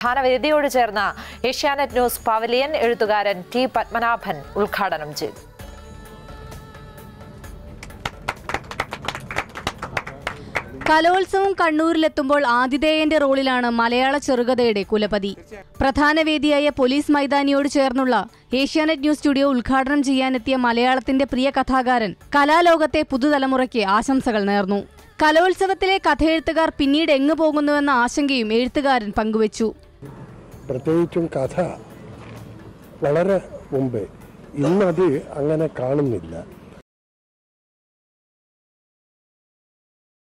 പ്രധാന വേദിയോട് ചേർന്ന ഏഷ്യാനെറ്റ് ന്യൂസ് പവലിയൻ എഴുത്തുകാരൻ ടി പത്മനാഭൻ ഉദ്ഘാടനം ചെയ്തു കലോത്സവം കണ്ണൂരിലെത്തുമ്പോൾ ആതിഥേയന്റെ റോളിലാണ് മലയാള ചെറുകഥയുടെ കുലപതി പ്രധാന വേദിയായ പോലീസ് മൈതാനിയോട് ചേർന്നുള്ള ഏഷ്യാനെറ്റ് ന്യൂസ് സ്റ്റുഡിയോ ഉദ്ഘാടനം ചെയ്യാനെത്തിയ മലയാളത്തിന്റെ പ്രിയ കഥാകാരൻ കലാലോകത്തെ പുതുതലമുറയ്ക്ക് ആശംസകൾ നേർന്നു കലോത്സവത്തിലെ കഥയെഴുത്തുകാർ പിന്നീട് എങ്ങു പോകുന്നുവെന്ന ആശങ്കയും എഴുത്തുകാരൻ പങ്കുവച്ചു പ്രത്യേകിച്ചും കഥ വളരെ മുമ്പേ ഇന്നത് അങ്ങനെ കാണുന്നില്ല